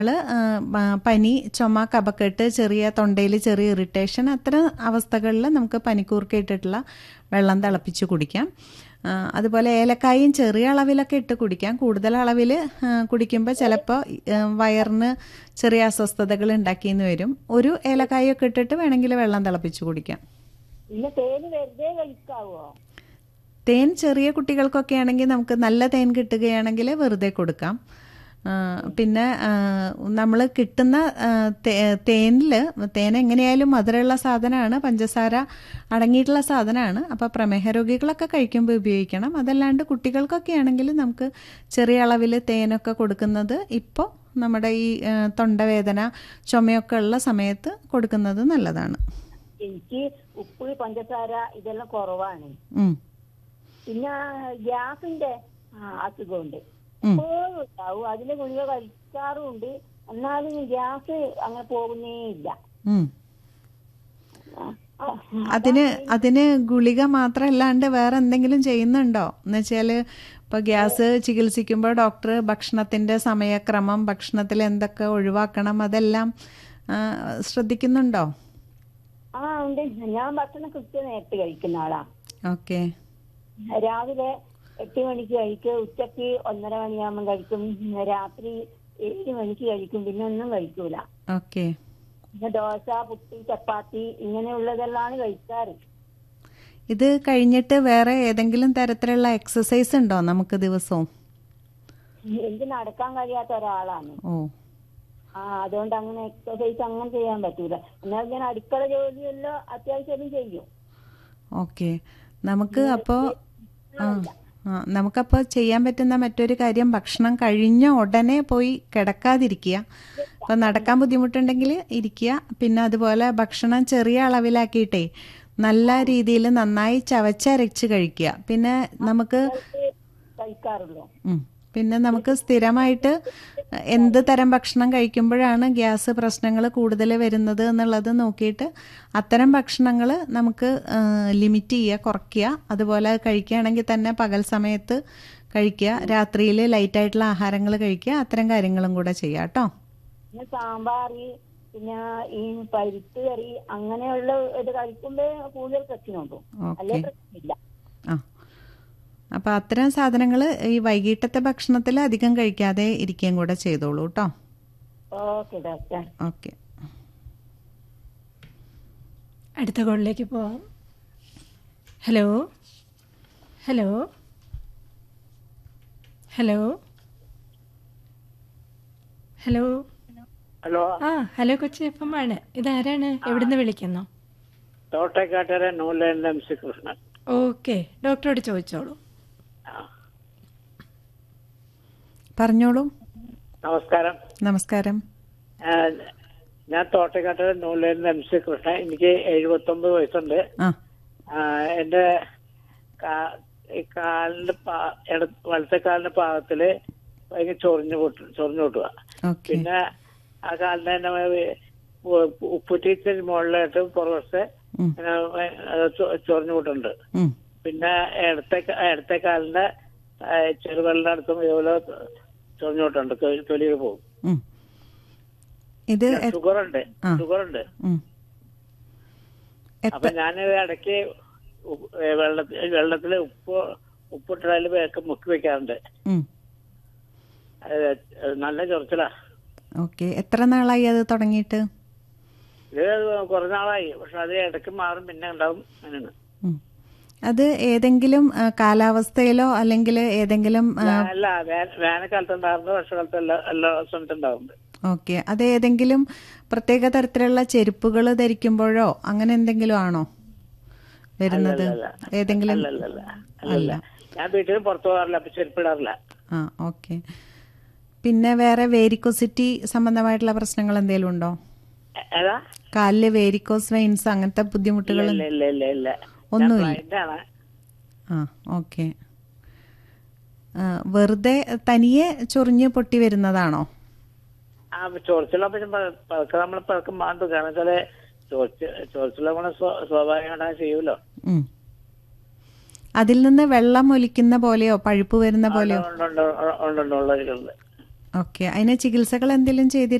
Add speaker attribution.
Speaker 1: ള്, ആ, ബ- പനി ചുമ കഫക്കെട്ട് ചെറിയ തൊണ്ടയിൽ ചെറിയ ഇറിറ്റേഷൻ അത്തരം അവസ്ഥകളിൽ നമുക്ക് പനിക്കൂർക്ക ഇട്ടിട്ടുള്ള വെള്ളം തിളപ്പിച്ച് കുടിക്കാം ആ, അതുപോലെ ഏലക്കായും ചെറിയ അളവിലൊക്കെ ഇട്ട് കുടിക്കാം കൂടുതൽ അളവിൽ കുടിക്കുമ്പോൾ ചിലപ്പോൾ വയറിന് ചെറിയ അസ്വസ്ഥതകൾ ഉണ്ടാക്കിയെന്ന് വരും ഒരു ഏലക്കായൊക്കെ ഇട്ടിട്ട് വേണമെങ്കിൽ വെള്ളം തിളപ്പിച്ച് കുടിക്കാം
Speaker 2: പിന്നെ തേന് വെറുതെ കഴിക്കാവോ
Speaker 1: തേൻ ചെറിയ കുട്ടികൾക്കൊക്കെ ആണെങ്കിൽ നമുക്ക് നല്ല തേൻ കിട്ടുകയാണെങ്കിൽ വെറുതെ കൊടുക്കാം ആ, പിന്നെ നമ്മൾ കിട്ടുന്ന തേനിൽ തേൻ എങ്ങനെയായാലും മധുരമുള്ള സാധനമാണ് പഞ്ചസാര അടങ്ങിയിട്ടുള്ള സാധനമാണ് അപ്പോൾ പ്രമേഹ രോഗികളൊക്കെ കഴിക്കുമ്പോൾ ഉപയോഗിക്കണം അതല്ലാണ്ട് കുട്ടികൾക്കൊക്കെ ആണെങ്കിൽ നമുക്ക് ചെറിയ അളവിൽ തേനൊക്കെ കൊടുക്കുന്നത് ഇപ്പോൾ നമ്മുടെ ഈ ആ, തൊണ്ടവേദന ചുമയൊക്കെ ഉള്ള സമയത്ത് കൊടുക്കുന്നത് നല്ലതാണ്
Speaker 2: എനിക്ക് ഉപ്പ് പഞ്ചസാര ഇതെല്ലാം കുറവാണ്
Speaker 1: ഉം.
Speaker 2: പിന്നെ ഗ്യാസിന്റെ ആ, അസുഖമുണ്ട്
Speaker 1: ഉം.
Speaker 2: എപ്പോഴും ഉണ്ടാവും അതിന്റെ ഗുളിക കഴിക്കാറുമുണ്ട് എന്നാലും ഗ്യാസ് അങ്ങനെ പോകുന്നേ ഇല്ല
Speaker 1: ഉം.
Speaker 2: ആ, ആ,
Speaker 1: അതിന് അതിന് ഗുളിക മാത്രമല്ലാണ്ട് വേറെ എന്തെങ്കിലും ചെയ്യുന്നുണ്ടോ എന്ന് വെച്ചാൽ ഇപ്പോൾ ഗ്യാസ് ചികിത്സിക്കുമ്പോൾ ഡോക്ടർ ഭക്ഷണത്തിൻ്റെ സമയക്രമം ഭക്ഷണത്തിൽ എന്തൊക്കെ ഒഴിവാക്കണം അതെല്ലാം ആ, ശ്രദ്ധിക്കുന്നുണ്ടോ
Speaker 2: ആ ഉണ്ട് ഞാൻ ഭക്ഷണം കൃത്യ നേരത്തെ കഴിക്കുന്ന ആളാ
Speaker 1: ഓക്കെ
Speaker 2: രാവിലെ എട്ട് മണിക്ക് കഴിക്കും ഉച്ചക്ക് ഒന്നര മണിയാകുമ്പോൾ കഴിക്കും രാത്രി ഏഴ് മണിക്ക് കഴിക്കും പിന്നെ ഒന്നും കഴിക്കൂല
Speaker 1: ഓക്കെ
Speaker 2: പിന്നെ ദോശ പുട്ടി ചപ്പാത്തി ഇങ്ങനെയുള്ളതെല്ലാം കഴിക്കാറ്
Speaker 1: ഇത് കഴിഞ്ഞിട്ട് വേറെ ഏതെങ്കിലും തരത്തിലുള്ള എക്സസൈസ് ഉണ്ടോ നമുക്ക് ദിവസവും
Speaker 2: എനിക്ക് നടക്കാൻ കഴിയാത്ത ഒരാളാണ്
Speaker 1: ഓ
Speaker 2: ആ അതുകൊണ്ട് അങ്ങനെ എക്സസൈസ് അങ്ങനെ ചെയ്യാൻ പറ്റൂല എന്നാൽ ഞാൻ അടുക്കള ജോലിയെല്ലാം അത്യാവശ്യം ചെയ്യും
Speaker 1: ഓക്കെ നമുക്ക് അപ്പോൾ ആ ആ നമുക്കപ്പോൾ ചെയ്യാൻ പറ്റുന്ന മറ്റൊരു കാര്യം ഭക്ഷണം കഴിഞ്ഞ ഉടനെ പോയി കിടക്കാതിരിക്കുക അപ്പോൾ നടക്കാൻ ബുദ്ധിമുട്ടുണ്ടെങ്കിൽ ഇരിക്കുക പിന്നെ അതുപോലെ ഭക്ഷണം ചെറിയ അളവിലാക്കിയിട്ടേ നല്ല രീതിയിൽ നന്നായി ചവച്ചരച്ച് കഴിക്കുക പിന്നെ നമുക്ക്
Speaker 2: കഴിക്കാറുള്ളൂ
Speaker 1: ഉം. പിന്നെ നമുക്ക് സ്ഥിരമായിട്ട് എന്ത് തരം ഭക്ഷണം കഴിക്കുമ്പോഴാണ് ഗ്യാസ് പ്രശ്നങ്ങൾ കൂടുതൽ വരുന്നത് എന്നുള്ളത് നോക്കിയിട്ട് അത്തരം ഭക്ഷണങ്ങൾ നമുക്ക് ലിമിറ്റ് ചെയ്യുക കുറയ്ക്കുക അതുപോലെ കഴിക്കുകയാണെങ്കിൽ തന്നെ പകൽ സമയത്ത് കഴിക്കുക രാത്രിയിൽ ലൈറ്റായിട്ടുള്ള ആഹാരങ്ങൾ കഴിക്കുക അത്തരം കാര്യങ്ങളും കൂടെ ചെയ്യുക കേട്ടോ
Speaker 2: പിന്നെ സാമ്പാറ് പിന്നെ ഈ പരിപ്പ് കറി അങ്ങനെയുള്ള ഇത് കഴിക്കുമ്പോ കൂടുതൽ പ്രശ്നമുണ്ടോ അല്ലേ
Speaker 1: ഓക്കെ
Speaker 2: പ്രശ്നമില്ല
Speaker 1: ആ അപ്പോൾ അത്തരം സാധനങ്ങൾ ഈ വൈകിട്ടത്തെ ഭക്ഷണത്തിൽ അധികം കഴിക്കാതെ ഇരിക്കുകയും കൂടെ ചെയ്തോളൂ കേട്ടോ
Speaker 2: ഓക്കെ ഡോക്ടർ
Speaker 1: ഓക്കെ
Speaker 3: അടുത്ത കോളിലേക്ക് പോവാം hello hello hello hello
Speaker 4: hello
Speaker 3: ആ ഹലോ കൊച്ചി എഫ് എം ആണ് ഇതാരാണ് എവിടുന്ന് വിളിക്കുന്നു
Speaker 4: Thottakkattara Noolan M C Krishnan
Speaker 3: okay ഡോക്ടറോട് ചോദിച്ചോളൂ
Speaker 1: പറഞ്ഞോളൂ
Speaker 4: നമസ്കാരം
Speaker 1: നമസ്കാരം
Speaker 4: ആ, ഞാൻ തോട്ടക്കാട്ടര നൂലൻ എം സി കൃഷ്ണൻ എനിക്ക് എഴുപത്തൊമ്പത് വയസ്സുണ്ട്
Speaker 1: ആ
Speaker 4: ആ, എന്റെ കാ- ഈ കാലിന്റെ പാ- ഇട- വലത്തെ കാലിന്റെ പാകത്തില് ഭയങ്കര ചൊറിഞ്ഞു പൊട്ടു ചൊറിഞ്ഞു പൊട്ടുക
Speaker 1: ഓക്കെ
Speaker 4: പിന്നെ ആ കാലിന്റെ തന്നെ വേ- ഉ- ഉപ്പുറ്റീച്ചിന് മുകളിലായിട്ട് പുറവശത്ത്
Speaker 1: ഉം.
Speaker 4: ഇങ്ങനെ വേ- അത് ചൊ- ചൊറിഞ്ഞു പൊട്ടുണ്ട്
Speaker 1: ഉം.
Speaker 4: പിന്നെ ഇടത്തെ ക- ഇടത്തെ കാലിന്റെ ആ, ചെറുവെള്ളിന്റെ അടുത്തും ഇതുപോലെ ചൊറിഞ്ഞോട്ടുണ്ട് തൊലിയിൽ പോകും
Speaker 1: ഉം. ഇത് എ-
Speaker 4: ഷുഗർ ഉണ്ട്
Speaker 1: ആ.
Speaker 4: ഷുഗർ ഉണ്ട്
Speaker 1: ഉം.
Speaker 4: അപ്പൊ
Speaker 1: എത്ര
Speaker 4: ഞാൻ ഇടയ്ക്ക് ഉപ്പ് ഏ, വെള്ളത്തിൽ വെള്ളത്തില് ഉപ്പ് ഉപ്പിട്ടതിൽ വേക്ക് മുക്കി വെക്കാറുണ്ട്
Speaker 1: ഉം.
Speaker 4: അത് നല്ല ചൊറിച്ചിലാ
Speaker 1: ഓക്കെ എത്ര നാളായി അത് തുടങ്ങിയിട്ട്
Speaker 4: ഇത് കുറെ നാളായി പക്ഷെ അത് ഇടയ്ക്ക് മാറും പിന്നെ ഉണ്ടാവും അങ്ങനെയാണ്
Speaker 1: ഉം. അത് ഏതെങ്കിലും ആ, കാലാവസ്ഥയിലോ അല്ലെങ്കിൽ ഏതെങ്കിലും ആ,
Speaker 4: അല്ല വേ- വേനൽക്കാലത്ത് ഉണ്ടാകുന്നത് വർഷകാലത്ത് എല്ലാ എല്ലാ സമയത്തും ഉണ്ടാവുന്നുണ്ട്
Speaker 1: ഓക്കെ അത് ഏതെങ്കിലും പ്രത്യേക തരത്തിലുള്ള ചെരുപ്പുകൾ ധരിക്കുമ്പോഴോ അങ്ങനെ എന്തെങ്കിലും ആണോ വരുന്നത്
Speaker 4: അല്ലല്ല.
Speaker 1: ഏതെങ്കിലും
Speaker 4: അല്ലല്ല അല്ലല്ല ഞാൻ വീട്ടിൽ പുറത്തു പോകാറില്ല അപ്പൊ ചെരുപ്പിടാറില്ല
Speaker 1: ആ ഓക്കെ പിന്നെ വേറെ വേരിക്കോസിറ്റി സംബന്ധമായിട്ടുള്ള പ്രശ്നങ്ങൾ എന്തെങ്കിലും ഉണ്ടോ
Speaker 4: എ- ഏതാ
Speaker 1: കാലില് വേരിക്കോസ് വെയിൻസ് അങ്ങനത്തെ ബുദ്ധിമുട്ടുകൾ
Speaker 4: ഇല്ല ഇല്ല ഇല്ല ഇല്ല
Speaker 1: ഒന്നുമില്ല.
Speaker 4: ബ്ലൈൻഡാണ്
Speaker 1: ആ ഓക്കെ വെറുതെ തനിയെ ചൊറിഞ്ഞ് പൊട്ടി വരുന്നതാണോ
Speaker 4: ആ ചൊറിച്ചില പിന്നെ പ- പതുക്കെ നമ്മൾ പതുക്കെ മാറ്റും കാരണം വെച്ചാല് ചൊറിച്ച് ചൊറിച്ചില നമ്മള് സ്വ- സ്വാഭാവികമായിട്ട് ചെയ്യൂലോ
Speaker 1: ഉം. അതിൽ നിന്ന് വെള്ളം ഒലിക്കുന്ന പോലെയോ പഴുപ്പ് വരുന്ന പോലെയോ
Speaker 4: ഉണ്ട് ഉണ്ട് ഉണ്ട് ഉണ്ട് ഉണ്ട് ഉള്ളവരുണ്ട്
Speaker 1: ഓക്കെ അതിന് ചികിത്സകൾ എന്തെങ്കിലും ചെയ്തി